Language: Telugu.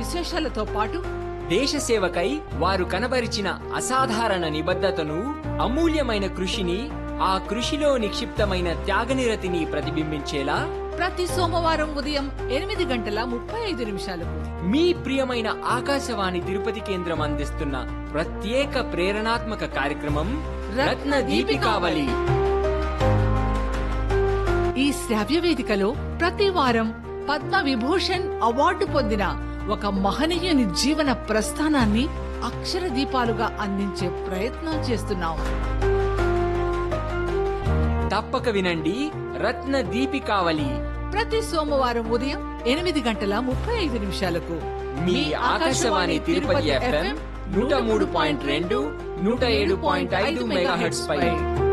విశేషాలతో పాటు దేశ సేవకై వారు కనబరిచిన అసాధారణ నిబద్ధతను అమూల్యమైన కృషిని ఆ కృషిలో నిక్షిప్తమైన త్యాగనిరతిని ప్రతిబింబించేలా ప్రతి సోమవారం ఉదయం ఎనిమిది గంటల ముప్పై ఐదు నిమిషాలకు మీ ప్రియమైన ఆకాశవాణి తిరుపతి కేంద్రం అందిస్తున్న ప్రత్యేక ప్రేరణాత్మక కార్యక్రమం రత్న దీపికావళి ఈ శ్రావ్య వేదికలో ప్రతి వారం పద్మ విభూషణ్ అవార్డు పొందిన ఒక మహనీయుని జీవన ప్రస్థానాన్ని అక్షర దీపాలుగా అందించే ప్రయత్నం చేస్తున్నాం తప్పక వినండి రత్న దీపికావళి ప్రతి సోమవారం ఉదయం ఎనిమిది గంటల ముప్పై ఐదు నిమిషాలకు మీ ఆకాశవాణి తిరుపతి ఎఫ్ఎం నూట మూడు పాయింట్ రెండు నూట ఏడు పాయింట్ ఐదు మెగాహెట్స్ పై